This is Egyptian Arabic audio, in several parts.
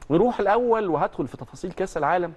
نروح الاول وهدخل في تفاصيل كاس العالم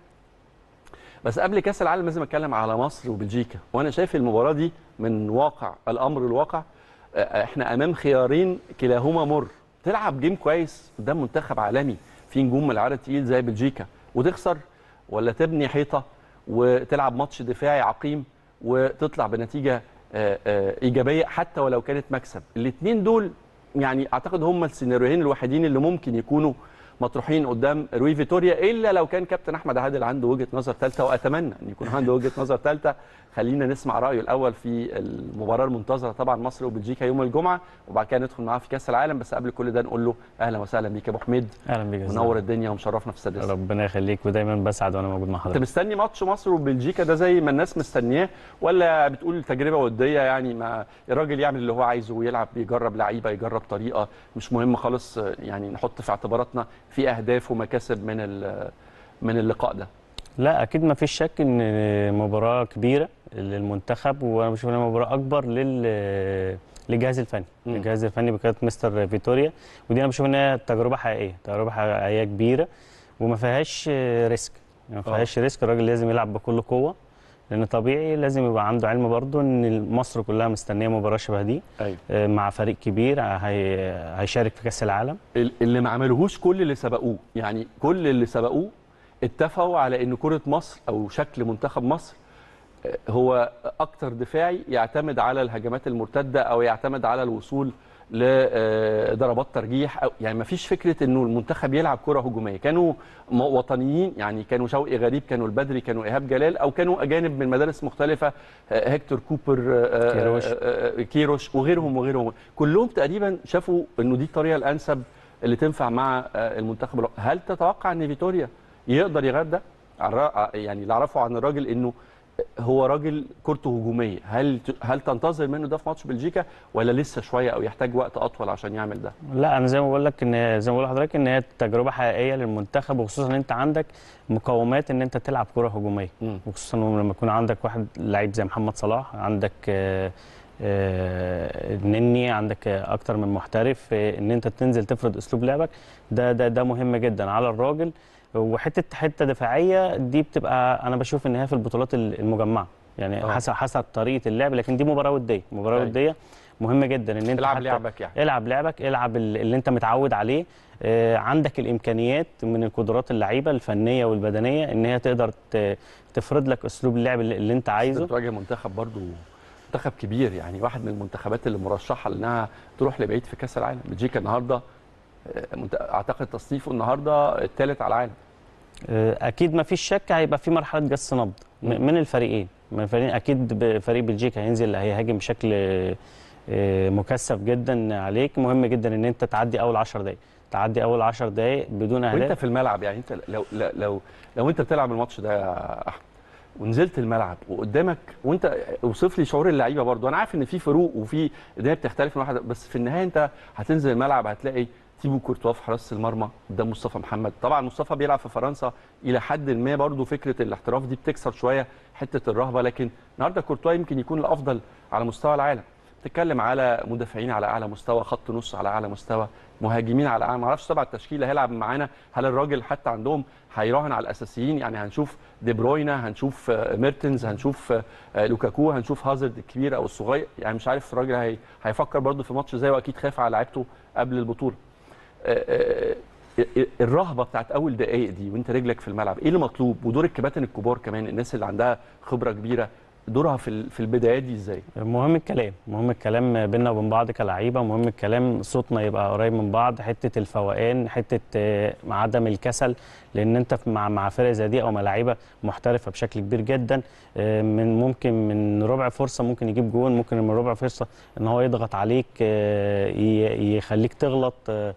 بس قبل كاس العالم لازم اتكلم على مصر وبلجيكا وانا شايف المباراه دي من واقع الامر الواقع آه، احنا امام خيارين كلاهما مر تلعب جيم كويس قدام منتخب عالمي في نجوم من العيار التقيل زي بلجيكا وتخسر ولا تبني حيطه وتلعب ماتش دفاعي عقيم وتطلع بنتيجه آه، آه، ايجابيه حتى ولو كانت مكسب الاثنين دول يعني اعتقد هم السيناريوهين الوحيدين اللي ممكن يكونوا مطروحين قدام روي فيتوريا الا لو كان كابتن احمد عادل عنده وجهه نظر ثالثه واتمنى ان يكون عنده وجهه نظر ثالثه خلينا نسمع رايه الاول في المباراه المنتظره طبعا مصر وبلجيكا يوم الجمعه وبعد كده ندخل معاه في كاس العالم بس قبل كل ده نقول له اهلا وسهلا بيك يا ابو حميد اهلا بيك يا أستاذ. منور الدنيا ومشرفنا في السادس ربنا يخليك ودايما بسعد وانا موجود مع انت حضرتك مستني ماتش مصر وبلجيكا ده زي ما الناس مستنياه ولا بتقول تجربه وديه يعني ما الراجل يعمل اللي هو عايزه ويلعب يجرب لعيبه يجرب طريقه مش مهم خالص يعني نحط في اعتباراتنا في اهداف ومكاسب من ال- من اللقاء ده لا اكيد ما فيش شك ان مباراه كبيره للمنتخب وانا بشوف انها مباراه اكبر لل للجهاز الفني مم. الجهاز الفني بقياده مستر فيتوريا ودي انا بشوف انها تجربه حقيقيه تجربه حقيقيه كبيره وما فيهاش ريسك ما آه. فيهاش ريسك الراجل لازم يلعب بكل قوه لان طبيعي لازم يبقى عنده علم برضه ان مصر كلها مستنيه مباراه شبه دي ايوه آه، مع فريق كبير هي- هيشارك في كاس العالم اللي ما عملوهوش كل اللي سبقوه يعني كل اللي سبقوه اتفقوا على ان كره مصر او شكل منتخب مصر آه، هو اكتر دفاعي يعتمد على الهجمات المرتده او يعتمد على الوصول لضربات ترجيح أو يعني ما فيش فكره انه المنتخب يلعب كره هجوميه كانوا م- وطنيين يعني كانوا شوقي غريب كانوا البدري كانوا ايهاب جلال او كانوا اجانب من مدارس مختلفه آه، هيكتور كوبر آه، كيروش. آه، آه، كيروش وغيرهم وغيرهم كلهم تقريبا شافوا انه دي الطريقه الانسب اللي تنفع مع آه، المنتخب الو- هل تتوقع ان فيتوريا يقدر يغير ده عن- يعني اللي اعرفه عن الراجل انه هو راجل كورته هجوميه هل ت- هل تنتظر منه ده في ماتش بلجيكا ولا لسه شويه او يحتاج وقت اطول عشان يعمل ده لا انا زي ما بقول لك ان زي ما بقول لحضرتك ان هي تجربه حقيقيه للمنتخب وخصوصا ان انت عندك مقومات ان انت تلعب كره هجوميه مم. وخصوصا لما يكون عندك واحد لعيب زي محمد صلاح عندك آه، آه، نني عندك آه، اكتر من محترف آه، ان انت تنزل تفرض اسلوب لعبك ده ده ده مهم جدا على الراجل وحته حته دفاعيه دي بتبقى انا بشوف ان هي في البطولات المجمعه يعني آه. حسب حسب طريقه اللعب لكن دي مباراه وديه مباراه أيوة. وديه مهمه جدا ان انت العب حتى لعبك يعني العب لعبك العب ال- اللي انت متعود عليه آه، عندك الامكانيات من القدرات اللعيبه الفنيه والبدنيه ان هي تقدر ت- تفرض لك اسلوب اللعب اللي اللي انت انت عايزه بتواجه منتخب برضو منتخب كبير يعني واحد من المنتخبات اللي مرشحه لانها تروح لبعيد في كاس العالم بلجيكا النهارده آه، منت- اعتقد تصنيفه النهارده الثالث على العالم آه، اكيد ما فيش شك هيبقى في مرحله جس نبض م- مم. من الفريقين من الفريقين اكيد ب- فريق بلجيكا هينزل هيهاجم بشكل آه، آه، مكثف جدا عليك مهم جدا ان انت تعدي اول 10 دقائق تعدي اول 10 دقائق بدون وانت اهداف في الملعب يعني انت لو لو لو, لو انت بتلعب الماتش ده يا احمد ونزلت الملعب وقدامك وانت اوصف لي شعور اللعيبه برضو انا عارف ان في فروق وفي الدنيا بتختلف من واحد بس في النهايه انت هتنزل الملعب هتلاقي تيبو كورتوا في حراسه المرمى قدام مصطفى محمد طبعا مصطفى بيلعب في فرنسا الى حد ما برضو فكره الاحتراف دي بتكسر شويه حته الرهبه لكن النهارده كورتوا يمكن يكون الافضل على مستوى العالم تتكلم على مدافعين على اعلى مستوى خط نص على اعلى مستوى مهاجمين على اعلى ما اعرفش طبعا التشكيله هيلعب معانا هل الراجل حتى عندهم هيراهن على الاساسيين يعني هنشوف دي بروينا هنشوف آه، ميرتنز هنشوف آه، آه، لوكاكو هنشوف هازارد الكبير او الصغير يعني مش عارف الراجل هي هيفكر برضه في ماتش زي واكيد خاف على لعيبته قبل البطوله آه، آه، آه، الرهبه بتاعت اول دقائق دي وانت رجلك في الملعب ايه اللي مطلوب ودور الكباتن الكبار كمان الناس اللي عندها خبره كبيره دورها في ال- في البدايات دي ازاي مهم الكلام مهم الكلام بيننا وبين بعض كلعيبه مهم الكلام صوتنا يبقى قريب من بعض حته الفوقان حته آه، عدم الكسل لان انت في- مع مع فرق زي دي او مع لعيبه محترفه بشكل كبير جدا آه، من ممكن من ربع فرصه ممكن يجيب جون ممكن من ربع فرصه ان هو يضغط عليك آه، ي- يخليك تغلط آه،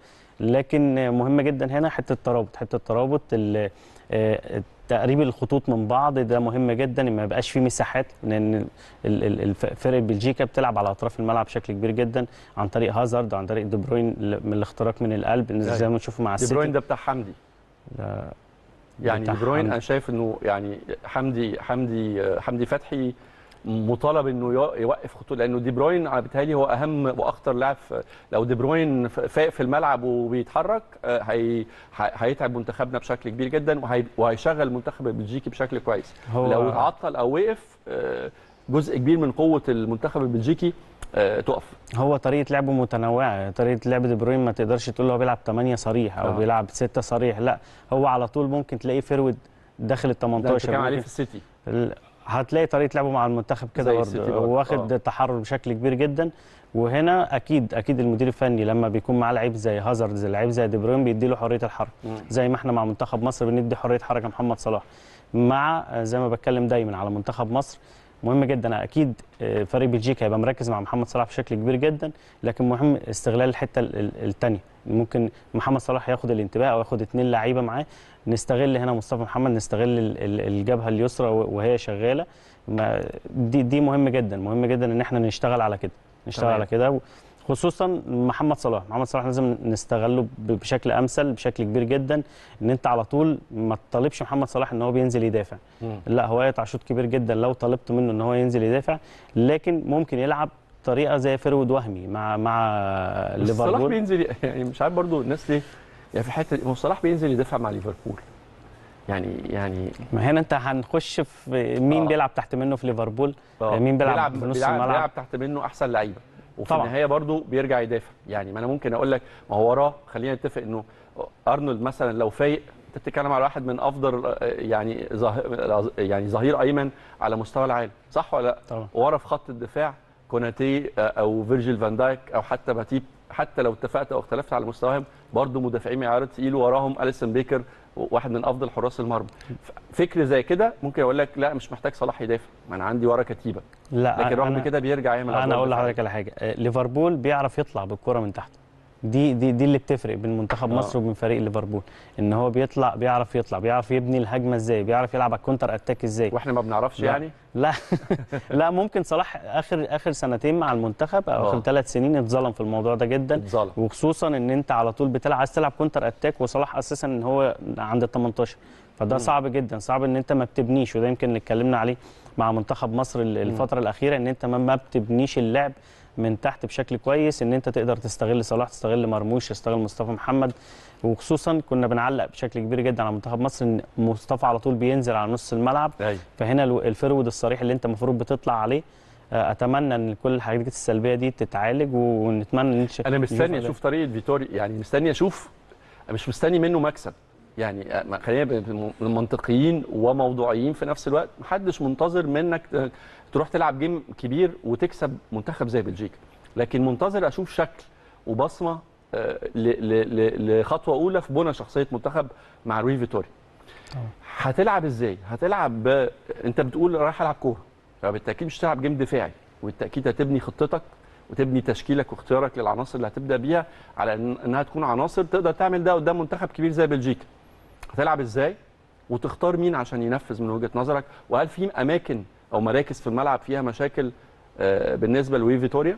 لكن مهم جدا هنا حته الترابط حته الترابط ال- آه، تقريب الخطوط من بعض ده مهم جدا ان ما يبقاش فيه مساحات لان ال- ال- الف- فرق بلجيكا بتلعب على اطراف الملعب بشكل كبير جدا عن طريق هازارد وعن طريق دي بروين ل- من الاختراق من القلب زي ما نشوفه مع دي السيتي بروين ده بتاع حمدي لا، يعني بتاع دي بروين حمدي. انا شايف انه يعني حمدي حمدي حمدي فتحي مطالب انه يو- يوقف خطوط لانه دي بروين على بالتالي هو اهم واخطر لاعب في- لو دي بروين ف- فايق في الملعب وبيتحرك آه، هي هي- هيتعب منتخبنا بشكل كبير جدا وهي- وهيشغل المنتخب البلجيكي بشكل كويس هو- لو اتعطل او وقف آه، جزء كبير من قوه المنتخب البلجيكي آه، تقف هو طريقه لعبه متنوعه طريقه لعب دي بروين ما تقدرش تقول له هو بيلعب 8 صريح او آه. آه. بيلعب 6 صريح لا هو على طول ممكن تلاقيه فيرود داخل ال ده انت 18 كان عليه ممكن- في السيتي ال- هتلاقي طريقه لعبه مع المنتخب كده زي السيتي برضه برضه. واخد آه. تحرر بشكل كبير جدا وهنا اكيد اكيد المدير الفني لما بيكون معاه لعيب زي هازارد زي لعيب زي دي بروين بيدي له حريه الحركه مم. زي ما احنا مع منتخب مصر بندي حريه حركه محمد صلاح مع آه، زي ما بتكلم دايما على منتخب مصر مهم جدا اكيد آه، فريق بلجيكا هيبقى مركز مع محمد صلاح بشكل كبير جدا لكن مهم استغلال الحته الثانيه ممكن محمد صلاح ياخد الانتباه او ياخد اتنين لعيبه معاه نستغل هنا مصطفى محمد نستغل ال- ال- الجبهه اليسرى وهي شغاله ما دي دي مهم جدا مهم جدا ان احنا نشتغل على كده نشتغل تمام. على كده خصوصا محمد صلاح محمد صلاح لازم نستغله ب- بشكل امثل بشكل كبير جدا ان انت على طول ما تطالبش محمد صلاح ان هو بينزل يدافع مم. لا هو يقطع شوط كبير جدا لو طالبت منه ان هو ينزل يدافع لكن ممكن يلعب طريقه زي فرود وهمي مع مع بس صلاح ليفربول بينزل يعني مش عارف برضو الناس ليه يعني في الحته دي هو صلاح بينزل يدافع مع ليفربول يعني يعني ما هنا انت هنخش في مين آه. بيلعب تحت منه في ليفربول آه، مين بيلعب في نص بيلعب, الملعب؟ بيلعب تحت منه احسن لعيبه وفي طبعاً. النهايه برضو بيرجع يدافع يعني ما انا ممكن اقول لك ما هو وراه خلينا نتفق انه ارنولد مثلا لو فايق انت بتتكلم على واحد من افضل آه، يعني ظاهر يعني ظهير ايمن على مستوى العالم صح ولا لا طبعا ورا في خط الدفاع كوناتي آه، او فيرجيل فان دايك او حتى باتيب حتى لو اتفقت او اختلفت على مستواهم برضه مدافعين معيار تقيل وراهم اليسون بيكر واحد من افضل حراس المرمى ف- فكر زي كده ممكن اقول لك لا مش محتاج صلاح يدافع ما انا عندي ورا كتيبه لا لكن رغم أنا- كده بيرجع يعمل انا أدوار اقول دفاعية. لحضرتك على حاجه آه، ليفربول بيعرف يطلع بالكره من تحت دي دي دي اللي بتفرق بين منتخب آه. مصر وبين فريق ليفربول ان هو بيطلع بيعرف يطلع بيعرف يبني الهجمه ازاي بيعرف يلعب على الكونتر اتاك ازاي واحنا ما بنعرفش لا. يعني لا لا ممكن صلاح اخر اخر سنتين مع المنتخب او اخر آه. ثلاث سنين اتظلم في الموضوع ده جدا اتظلم وخصوصا ان انت على طول بتلعب عايز تلعب كونتر اتاك وصلاح اساسا ان هو عند ال 18 فده مم. صعب جدا صعب ان انت ما بتبنيش وده يمكن اللي اتكلمنا عليه مع منتخب مصر ال- الفتره الاخيره ان انت ما- ما بتبنيش اللعب من تحت بشكل كويس ان انت تقدر تستغل صلاح تستغل مرموش تستغل مصطفى محمد وخصوصا كنا بنعلق بشكل كبير جدا على منتخب مصر ان مصطفى على طول بينزل على نص الملعب ايوه فهنا الو- الفرود الصريح اللي انت المفروض بتطلع عليه آه، اتمنى ان كل الحاجات السلبيه دي تتعالج و- ونتمنى ان انا مستني نشوف اشوف طريقه فيتوري يعني مستني اشوف مش مستني منه مكسب يعني ما- خلينا ب- منطقيين وموضوعيين في نفس الوقت محدش منتظر منك ت- تروح تلعب جيم كبير وتكسب منتخب زي بلجيكا لكن منتظر اشوف شكل وبصمه آه، ل- ل- ل- لخطوه اولى في بنى شخصيه منتخب مع روي فيتوري طبعا. هتلعب ازاي هتلعب ب... انت بتقول رايح العب كوره فبالتاكيد مش هتلعب جيم دفاعي وبالتاكيد هتبني خطتك وتبني تشكيلك واختيارك للعناصر اللي هتبدا بيها على إن- انها تكون عناصر تقدر تعمل ده قدام منتخب كبير زي بلجيكا هتلعب ازاي وتختار مين عشان ينفذ من وجهه نظرك وهل في اماكن او مراكز في الملعب فيها مشاكل آه، بالنسبه لوي فيتوريا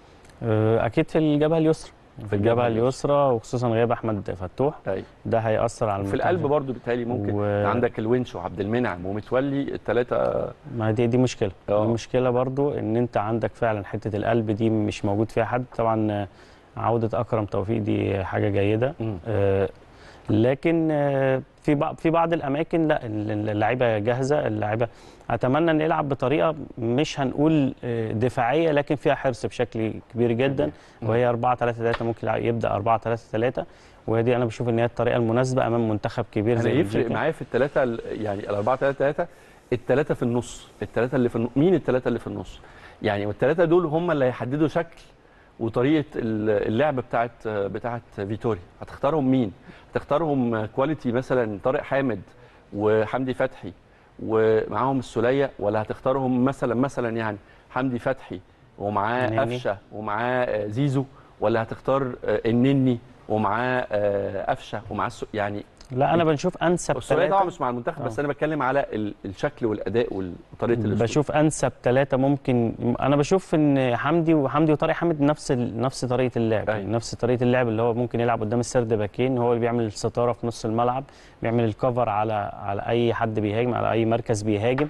آه، اكيد في الجبهه اليسرى في الجبهه اليسرى وخصوصا غياب احمد فتوح أيوة. ده هياثر على في المنتخب. القلب برضو بالتالي ممكن و- و... عندك الونش وعبد المنعم ومتولي الثلاثه ما دي دي مشكله آه. دي مشكله برضو ان انت عندك فعلا حته القلب دي مش موجود فيها حد طبعا آه، عوده اكرم توفيق دي حاجه جيده آه، لكن آه، في بعض في بعض الاماكن لا ال- اللعيبه جاهزه اللعيبه اتمنى ان يلعب بطريقه مش هنقول آه، دفاعيه لكن فيها حرص بشكل كبير جدا مم. وهي 4 3 3 ممكن يلعب- يبدا 4 3 3 وهي انا بشوف ان هي الطريقه المناسبه امام منتخب كبير انا زي يفرق بلجيكا. معايا في الثلاثه يعني الاربعه ثلاثه ثلاثه الثلاثه في النص الثلاثه اللي في النص مين الثلاثه اللي في النص يعني والثلاثه دول هم اللي هيحددوا شكل وطريقه ال- اللعب بتاعت بتاعت فيتوري هتختارهم مين هتختارهم كواليتي مثلا طارق حامد وحمدي فتحي ومعاهم السوليه ولا هتختارهم مثلا مثلا يعني حمدي فتحي ومعاه النني. قفشه ومعاه آه، زيزو ولا هتختار آه، النني ومعاه آه، قفشه ومعاه السو- يعني لا انا بنشوف انسب السوليه طبعا ثلاثه مش مع المنتخب بس آه. انا بتكلم على ال- الشكل والاداء وال- وطريقه الاسلوب بشوف انسب ثلاثه ممكن انا بشوف ان حمدي وحمدي وطارق حامد نفس ال... نفس طريقه اللعب أيوة. نفس طريقه اللعب اللي هو ممكن يلعب قدام السرد باكين هو اللي بيعمل الستاره في نص الملعب بيعمل الكفر على على اي حد بيهاجم على اي مركز بيهاجم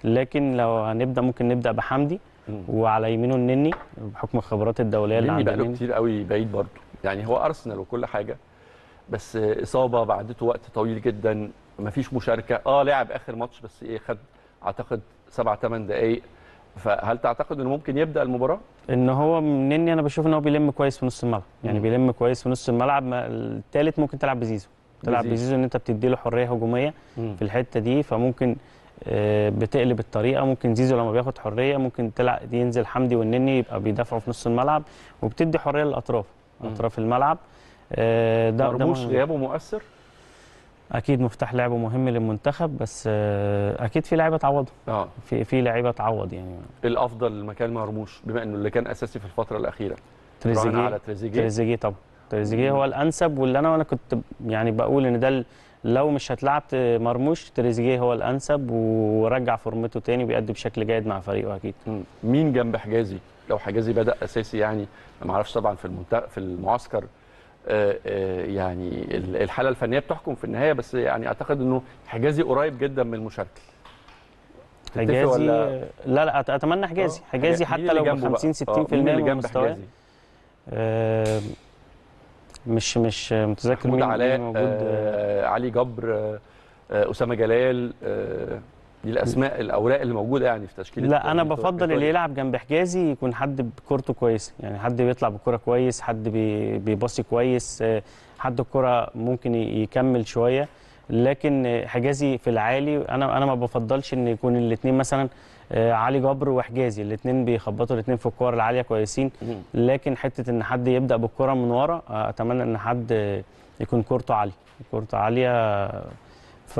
لكن لو هنبدا ممكن نبدا بحمدي مم. وعلى يمينه النني بحكم الخبرات الدوليه اللي لاني عند بقاله النني كتير قوي بعيد برضه يعني هو ارسنال وكل حاجه بس اصابه بعدته وقت طويل جدا مفيش مشاركه اه لعب اخر ماتش بس ايه خد اعتقد سبع ثمان دقائق فهل تعتقد انه ممكن يبدا المباراه؟ ان هو مني انا بشوف ان هو بيلم كويس في نص الملعب يعني مم. بيلم كويس في نص الملعب ما- التالت ممكن تلعب بزيزو تلعب بزيزو. بزيزو ان انت بتدي له حريه هجوميه في الحته دي فممكن آه، بتقلب الطريقه ممكن زيزو لما بياخد حريه ممكن تلعب ينزل حمدي والنني يبقى بيدافعوا في نص الملعب وبتدي حريه للاطراف مم. اطراف الملعب آه، ده ده مرموش مهم. غيابه مؤثر؟ اكيد مفتاح لعبه مهم للمنتخب بس آه، اكيد في لعيبه تعوضه اه في في لعيبه تعوض يعني الافضل مكان مرموش بما انه اللي كان اساسي في الفتره الاخيره راهن تريزيجيه على تريزيجيه تريزيجيه طبعا تريزيجيه مم. هو الانسب واللي انا وانا كنت يعني بقول ان ده ال- لو مش هتلعب ت- مرموش تريزيجيه هو الانسب ورجع فورمته تاني بيأدي بشكل جيد مع فريقه اكيد مم. مين جنب حجازي؟ لو حجازي بدا اساسي يعني ما اعرفش طبعا في المنت... في المعسكر آه، آه، يعني ال- الحاله الفنيه بتحكم في النهايه بس يعني اعتقد انه حجازي قريب جدا من المشاركه تتفق حجازي ولا- لا لا أت- اتمنى حجازي آه، حجازي مين حتى اللي لو ب جنبه بقى؟ 50 آه، 60% مين اللي من جنب مستواه حجازي؟ آه، مش مش متذكر محمود مين علاء مين موجود آه، آه علي جبر آه آه اسامه جلال آه دي الاسماء الاوراق اللي موجوده يعني في تشكيله لا انا إيطاليا. بفضل اللي يلعب جنب حجازي يكون حد بكورته كويس يعني حد بيطلع بكوره كويس حد بي- بيباصي كويس آه، حد الكوره ممكن ي- يكمل شويه لكن آه، حجازي في العالي انا انا ما بفضلش ان يكون الاثنين مثلا آه، علي جبر وحجازي الاثنين بيخبطوا الاثنين في الكور العاليه كويسين مم. لكن حته ان حد يبدا بالكره من ورا آه، اتمنى ان حد آه، يكون كورته عاليه كورته عاليه ف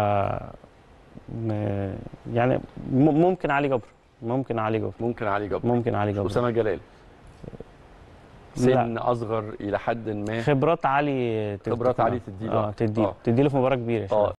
م- يعني م- ممكن علي جبر ممكن علي جبر ممكن علي جبر ممكن علي جبر اسامه جلال سن اصغر الى حد ما خبرات عالي ت- خبرات تكون- عالي تديله اه تديله آه. تديله في مباراه كبيره اه